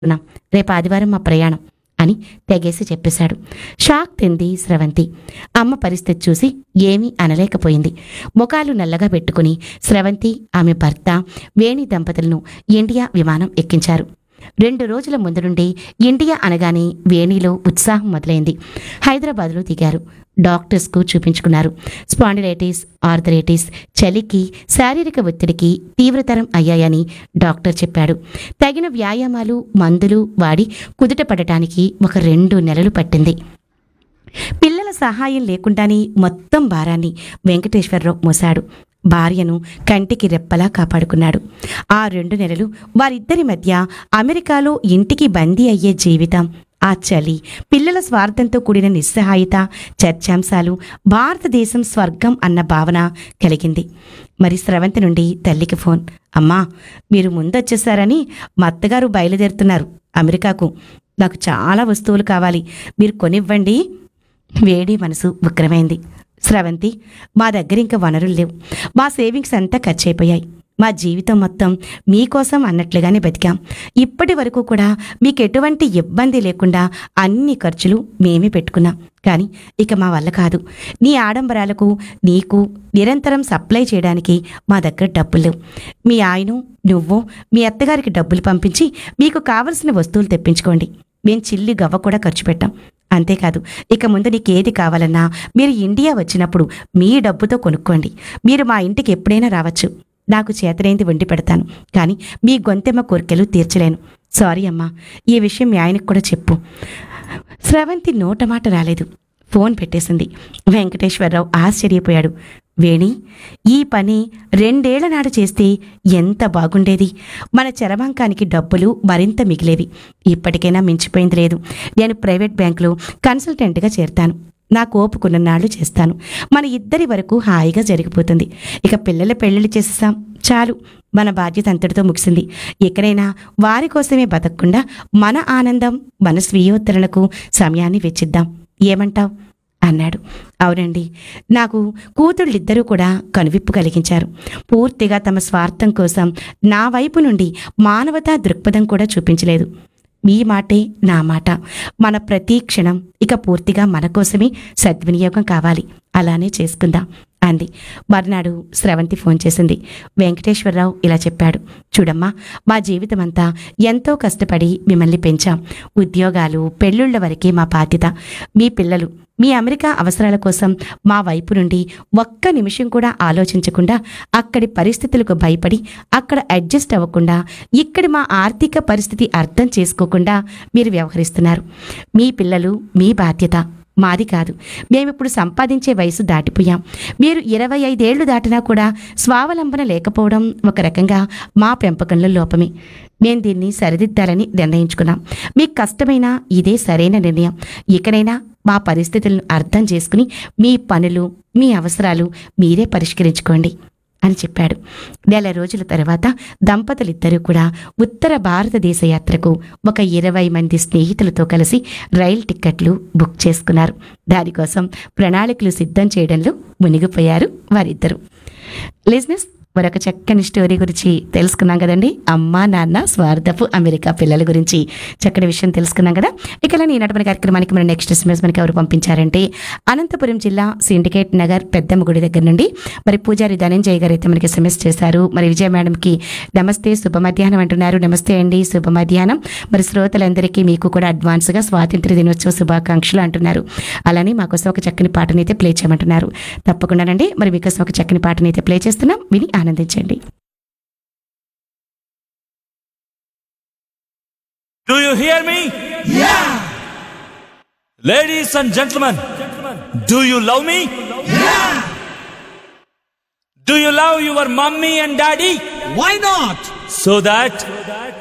ఉన్నాం రేపు ఆదివారం మా ప్రయాణం అని తెగేసి చెప్పేశాడు షాక్ తింది స్రవంతి అమ్మ పరిస్థితి చూసి ఏమీ అనలేకపోయింది ముఖాలు నల్లగా పెట్టుకుని స్రవంతి ఆమె భర్త వేణి దంపతులను ఇండియా విమానం ఎక్కించారు రెండు రోజుల ముందు నుండి ఇండియా అనగానే వేణిలో ఉత్సాహం మొదలైంది హైదరాబాద్లో దిగారు డాక్టర్స్కు చూపించుకున్నారు స్పాండిలైటిస్ ఆర్థరైటిస్ చలికి శారీరక ఒత్తిడికి తీవ్రతరం అయ్యాయని డాక్టర్ చెప్పాడు తగిన వ్యాయామాలు మందులు వాడి కుదుట పడటానికి ఒక రెండు నెలలు పట్టింది పిల్లల సహాయం లేకుండానే మొత్తం భారాన్ని వెంకటేశ్వరరావు మోశాడు భార్యను కంటికి రెప్పలా కాపాడుకున్నాడు ఆ రెండు నెలలు వారిద్దరి మధ్య అమెరికాలో ఇంటికి బందీ అయ్యే జీవితం ఆ చలి పిల్లల స్వార్థంతో కూడిన నిస్సహాయత చర్చాంశాలు భారతదేశం స్వర్గం అన్న భావన కలిగింది మరి స్రవంతి నుండి తల్లికి ఫోన్ అమ్మా మీరు ముందొచ్చేసారని మా అత్తగారు బయలుదేరుతున్నారు అమెరికాకు నాకు చాలా వస్తువులు కావాలి మీరు కొనివ్వండి వేడి మనసు ఉగ్రమైంది స్రవంతి మా దగ్గర ఇంకా వనరులు లేవు మా సేవింగ్స్ అంతా ఖర్చు అయిపోయాయి మా జీవితం మొత్తం మీకోసం అన్నట్లుగానే బతికాం ఇప్పటి వరకు కూడా మీకు ఎటువంటి ఇబ్బంది లేకుండా అన్ని ఖర్చులు మేమే పెట్టుకున్నాం కానీ ఇక మా వల్ల కాదు నీ ఆడంబరాలకు నీకు నిరంతరం సప్లై చేయడానికి మా దగ్గర డబ్బులు లేవు మీ ఆయన నువ్వు మీ అత్తగారికి డబ్బులు పంపించి మీకు కావలసిన వస్తువులు తెప్పించుకోండి మేం చిల్లి గవ్వ కూడా ఖర్చు పెట్టాం అంతేకాదు ఇక ముందు నీకేది కావాలన్నా మీరు ఇండియా వచ్చినప్పుడు మీ డబ్బుతో కొనుక్కోండి మీరు మా ఇంటికి ఎప్పుడైనా రావచ్చు నాకు చేతనైంది వండి పెడతాను కానీ మీ గొంతెమ్మ కోరికలు తీర్చలేను సారీ అమ్మా ఈ విషయం మీ ఆయనకు కూడా చెప్పు స్రవంతి నోటమాట రాలేదు ఫోన్ పెట్టేసింది వెంకటేశ్వరరావు ఆశ్చర్యపోయాడు వేణి ఈ పని రెండేళ్ల నాడు చేస్తే ఎంత బాగుండేది మన చరమాంకానికి డబ్బులు మరింత మిగిలేవి ఇప్పటికైనా మించిపోయింది లేదు నేను ప్రైవేట్ బ్యాంకులో కన్సల్టెంట్గా చేరతాను నాకు ఓపుకున్న నాళ్ళు చేస్తాను మన ఇద్దరి వరకు హాయిగా జరిగిపోతుంది ఇక పిల్లల పెళ్ళిళ్ళు చేసేసాం చాలు మన బాధ్యత అంతటితో ముగిసింది ఎక్కడైనా వారి కోసమే బతకకుండా మన ఆనందం మన స్వీయోత్తరణకు సమయాన్ని వెచ్చిద్దాం ఏమంటావ్ అన్నాడు అవునండి నాకు కూతుళ్ళిద్దరూ కూడా కనువిప్పు కలిగించారు పూర్తిగా తమ స్వార్థం కోసం నా వైపు నుండి మానవతా దృక్పథం కూడా చూపించలేదు మీ మాటే నా మాట మన ప్రతి క్షణం ఇక పూర్తిగా మన కోసమే సద్వినియోగం కావాలి అలానే చేసుకుందాం అంది మర్నాడు స్రవంతి ఫోన్ చేసింది వెంకటేశ్వరరావు ఇలా చెప్పాడు చూడమ్మా మా జీవితం అంతా ఎంతో కష్టపడి మిమ్మల్ని పెంచాం ఉద్యోగాలు పెళ్ళిళ్ళ వరకే మా బాధ్యత మీ పిల్లలు మీ అమెరికా అవసరాల కోసం మా వైపు నుండి ఒక్క నిమిషం కూడా ఆలోచించకుండా అక్కడి పరిస్థితులకు భయపడి అక్కడ అడ్జస్ట్ అవ్వకుండా ఇక్కడి మా ఆర్థిక పరిస్థితి అర్థం చేసుకోకుండా మీరు వ్యవహరిస్తున్నారు మీ పిల్లలు మీ బాధ్యత మాది కాదు మేమిప్పుడు సంపాదించే వయసు దాటిపోయాం మీరు ఇరవై ఐదేళ్లు దాటినా కూడా స్వావలంబన లేకపోవడం ఒక రకంగా మా పెంపకంలో లోపమే మేం దీన్ని సరిదిద్దాలని నిర్ణయించుకున్నాం మీకు కష్టమైన ఇదే సరైన నిర్ణయం ఇకనైనా మా పరిస్థితులను అర్థం చేసుకుని మీ పనులు మీ అవసరాలు మీరే పరిష్కరించుకోండి అని చెప్పాడు నెల రోజుల తర్వాత దంపతులిద్దరూ కూడా ఉత్తర భారతదేశ యాత్రకు ఒక ఇరవై మంది స్నేహితులతో కలిసి రైలు టిక్కెట్లు బుక్ చేసుకున్నారు దానికోసం ప్రణాళికలు సిద్ధం చేయడంలో మునిగిపోయారు వారిద్దరు లిజినెస్ మరొక చక్కని స్టోరీ గురించి తెలుసుకున్నాం కదండి అమ్మ నాన్న స్వార్థపు అమెరికా పిల్లల గురించి చక్కటి విషయం తెలుసుకున్నాం కదా ఇక ఇలా ఈనాటి మన కార్యక్రమానికి మన నెక్స్ట్ ఎస్ఎంఎస్ మనకి ఎవరు పంపించారంటే అనంతపురం జిల్లా సిండికేట్ నగర్ పెద్దమ్మ గుడి దగ్గర నుండి మరి పూజారి ధనంజయ్ గారు అయితే మనకి ఎస్ఎంఎస్ చేశారు మరి విజయ మేడంకి నమస్తే శుభ మధ్యాహ్నం అంటున్నారు నమస్తే అండి శుభ మధ్యాహ్నం మరి శ్రోతలందరికీ మీకు కూడా అడ్వాన్స్గా స్వాతంత్ర దినోత్సవ శుభాకాంక్షలు అంటున్నారు అలానే మాకోసం ఒక చక్కని పాటని అయితే ప్లే చేయమంటున్నారు తప్పకుండానండి మరి మీకోసం ఒక చక్కని పాటని అయితే ప్లే చేస్తున్నాం విని ఆనందించండి Do you hear me? Yeah! Ladies and gentlemen, do you love me? Yeah! Do you love your mommy and daddy? Why not? So that